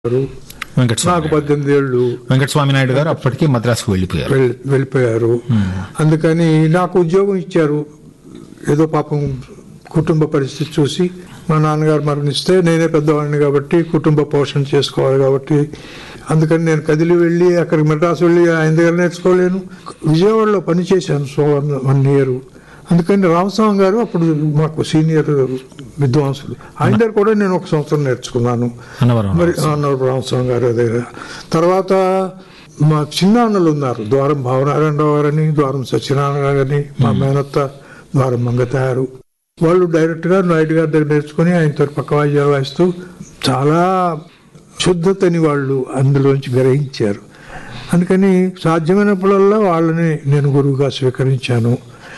నాకు వెంకటస్వామి పద్దెనిమిది ఏళ్ళు వెంకటస్వామి నాయుడు గారు అప్పటికి మద్రాసుకు వెళ్ళిపోయారు వెళ్- వెళ్ళిపోయారు అందుకని నాకు ఉద్యోగం ఇచ్చారు ఏదో పాపం కుటుంబ పరిస్థితి చూసి మా నాన్నగారు మరణిస్తే నేనే పెద్దవాడిని కాబట్టి కుటుంబ పోషణ చేసుకోవాలి కాబట్టి అందుకని నేను కదిలి వెళ్ళి అక్కడికి మెడ్రాస్ వెళ్ళి ఆయన దగ్గర నేర్చుకోలేను విజయవాడలో పనిచేశాను సో వన్ వన్ ఇయర్ అందుకని రామస్వామి గారు అప్పుడు మాకు సీనియర్ విద్వాంసులు ఆయన దగ్గర కూడా నేను ఒక సంవత్సరం నేర్చుకున్నాను అన్నవరం మరి అన్నవరం రామస్వామి గారి దగ్గర తర్వాత మా చిన్న అన్నలు ఉన్నారు ద్వారం భావనారాయణరావు గారని ద్వారం సత్యనారాయణ గారని మా మేనత్త ద్వారం మంగతాయారు వాళ్ళు డైరెక్ట్ గా నాయుడు గారి దగ్గర నేర్చుకుని ఆయనతో పక్క వాయిద్యాలు వాయిస్తూ చాలా శుద్ధతని వాళ్ళు అందులోంచి గ్రహించారు అందుకని సాధ్యమైనప్పుడల్లా వాళ్ళని నేను గురువుగా స్వీకరించాను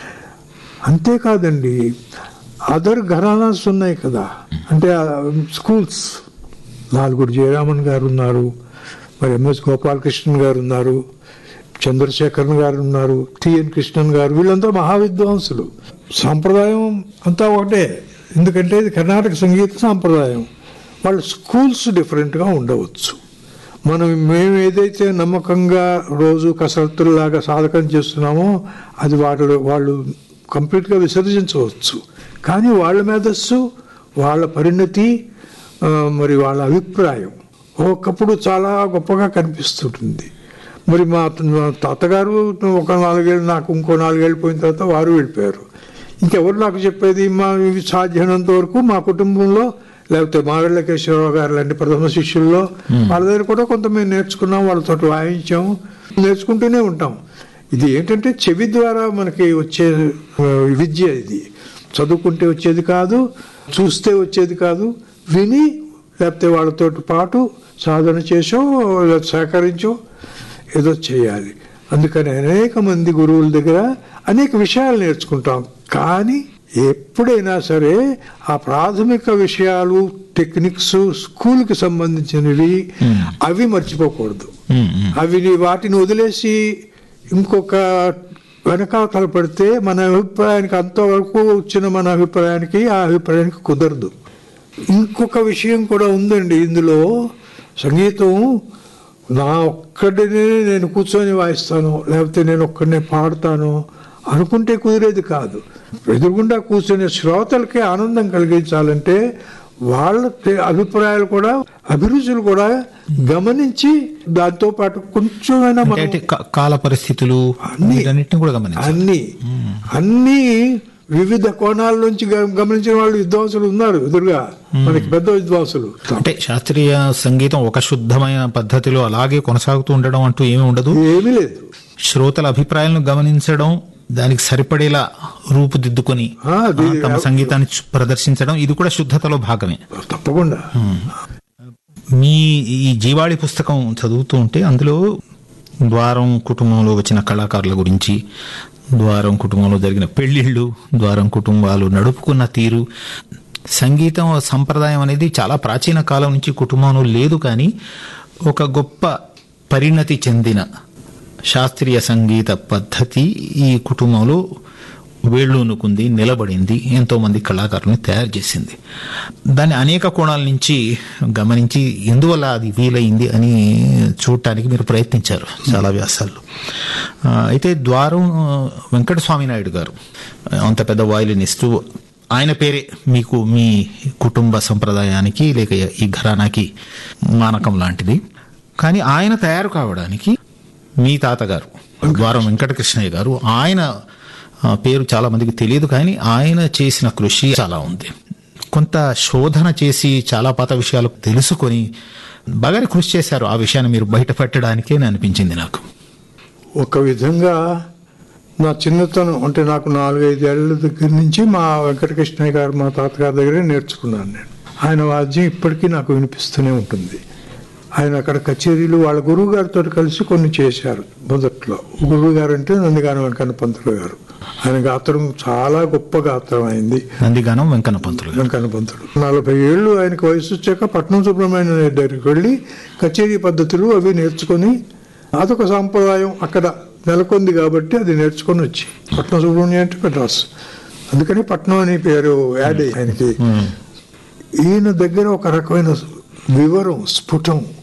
అంతేకాదండి అదర్ ఘరానాస్ ఉన్నాయి కదా అంటే స్కూల్స్ నాలుగురు జయరామన్ గారు ఉన్నారు మరి ఎంఎస్ గోపాలకృష్ణన్ గారు ఉన్నారు చంద్రశేఖరన్ గారు ఉన్నారు టిఎన్ కృష్ణన్ గారు వీళ్ళంతా మహావిద్వాంసులు సాంప్రదాయం అంతా ఒకటే ఎందుకంటే ఇది కర్ణాటక సంగీత సాంప్రదాయం వాళ్ళ స్కూల్స్ డిఫరెంట్గా ఉండవచ్చు మనం మేము ఏదైతే నమ్మకంగా రోజు కసరత్తులాగా సాధకం చేస్తున్నామో అది వాళ్ళు వాళ్ళు కంప్లీట్గా విసర్జించవచ్చు కానీ వాళ్ళ మేధస్సు వాళ్ళ పరిణతి ఆ, మరి వాళ్ళ అభిప్రాయం ఒకప్పుడు చాలా గొప్పగా కనిపిస్తుంటుంది మరి మా మా తాతగారు ఒక నాలుగేళ్ళు నాకు ఇంకో నాలుగేళ్ళు పోయిన తర్వాత వారు వెళ్ళిపోయారు ఇంకెవరు నాకు చెప్పేది మా ఇవి సాధ్యమైనంత వరకు మా కుటుంబంలో లేకపోతే మాగళ్ళ కేశవరావు గారు లాంటి ప్రథమ శిష్యుల్లో వాళ్ళ దగ్గర కూడా కొంత మేము నేర్చుకున్నాం వాళ్ళతో వాయించాం నేర్చుకుంటూనే ఉంటాం ఇది ఏంటంటే చెవి ద్వారా మనకి వచ్చే ఆ, విద్య ఇది చదువుకుంటే వచ్చేది కాదు చూస్తే వచ్చేది కాదు విని లేకపోతే వాళ్ళతో పాటు సాధన చేసో లేదా సహకరించో ఏదో చేయాలి అందుకని అనేక మంది గురువుల దగ్గర అనేక విషయాలు నేర్చుకుంటాం కానీ ఎప్పుడైనా సరే ఆ ప్రాథమిక విషయాలు టెక్నిక్స్ స్కూల్కి సంబంధించినవి అవి మర్చిపోకూడదు ఉమ్, ఉమ్. అవి నీ- వాటిని వదిలేసి ఇంకొక వెనకాతల పడితే మన అభిప్రాయానికి అంతవరకు వచ్చిన మన అభిప్రాయానికి ఆ అభిప్రాయానికి కుదరదు ఇంకొక విషయం కూడా ఉందండి ఇందులో సంగీతం నా ఒక్కడినే నేను కూర్చొని వాయిస్తాను లేకపోతే నేను ఒక్కడనే పాడతాను అనుకుంటే కుదిరేది కాదు ఎదురుగుండా కూర్చునే శ్రోతలకి ఆనందం కలిగించాలంటే వాళ్ళ తే- అభిప్రాయాలు కూడా అభిరుచులు కూడా గమనించి దాంతో పాటు కొంచెమైనా అంటే మనం అంటే కా- కాల పరిస్థితులు అన్ని. వీటన్నిటిని కూడా గమనించాలి అన్ని అన్ని వివిధ కోణాల నుంచి గ- గమనించిన వాళ్ళు విద్వాంసులు ఉన్నారు ఎదురుగా మనకి పెద్ద విద్వాంసులు అంటే శాస్త్రీయ సంగీతం ఒక శుద్ధమైన పద్ధతిలో అలాగే కొనసాగుతూ ఉండడం అంటూ ఏమీ ఉండదు ఏమీ లేదు శ్రోతల అభిప్రాయాలను గమనించడం దానికి సరిపడేలా రూపుదిద్దుకొని ఆ, అది- ఆ, తమ సంగీతాన్ని చు- ప్రదర్శించడం ఇది కూడా శుద్ధతలో భాగమే తప్పకుండా మీ ఈ జీవాళి పుస్తకం చదువుతూ ఉంటే అందులో ద్వారం కుటుంబంలో వచ్చిన కళాకారుల గురించి ద్వారం కుటుంబంలో జరిగిన పెళ్లిళ్ళు ద్వారం కుటుంబాలు నడుపుకున్న తీరు సంగీతం సంప్రదాయం అనేది చాలా ప్రాచీన కాలం నుంచి కుటుంబంలో లేదు కానీ ఒక గొప్ప పరిణతి చెందిన శాస్త్రీయ సంగీత పద్ధతి ఈ కుటుంబంలో వేళ్ళూనుకుంది నిలబడింది ఎంతో మంది కళాకారులను తయారు చేసింది దాన్ని అనేక కోణాల నుంచి గమనించి ఎందువల్ల అది వీలైంది అని చూడటానికి మీరు ప్రయత్నించారు చాలా వ్యాసాల్లో ఆ, అయితే ద్వారం ఆ, వెంకటస్వామి నాయుడు గారు అంత పెద్ద వాయిలినిస్టు ఆయన పేరే మీకు మీ కుటుంబ సంప్రదాయానికి లేక ఈ ఘరానాకి మానకం లాంటిది కానీ ఆయన తయారు కావడానికి మీ తాతగారు ద్వారం వెంకటకృష్ణయ్య గారు ఆయన ఆ, పేరు చాలా మందికి తెలియదు కానీ ఆయన చేసిన కృషి చాలా ఉంది కొంత శోధన చేసి చాలా పాత విషయాలు తెలుసుకొని బాగానే కృషి చేశారు ఆ విషయాన్ని మీరు బయట పెట్టడానికే అనిపించింది నాకు ఒక విధంగా నా చిన్నతనం అంటే నాకు నాలుగైదేళ్ల దగ్గర నుంచి మా వెంకటకృష్ణయ్య గారు మా తాతగారి దగ్గరే నేర్చుకున్నాను నేను ఆయన వాద్యం ఇప్పటికీ నాకు వినిపిస్తూనే ఉంటుంది ఆయన అక్కడ కచేరీలు వాళ్ళ గురువు గారితో కలిసి కొన్ని చేశారు మొదట్లో గురువు గారు అంటే నందిగాన వెంకన్న పంతులు గారు ఆయన గాత్రం చాలా గొప్ప గాత్రం అయింది నందిగానం వెంకన్న పంతులు గారు వెంకన్న పంతుడు నలభై ఏళ్ళు ఆయనకు వయసు వచ్చాక పట్నం సుబ్రహ్మణ్యం దగ్గరికి వెళ్ళి కచేరీ పద్ధతులు అవి నేర్చుకొని అదొక సాంప్రదాయం అక్కడ నెలకొంది కాబట్టి అది నేర్చుకొని వచ్చి పట్నం సుబ్రహ్మణ్యం అంటే మెడ్రాస్ అందుకని పట్నం అనే పేరు యాడ్ అయ్యి ఆయనకి ఈయన దగ్గర ఒక రకమైన వివరం స్ఫుటం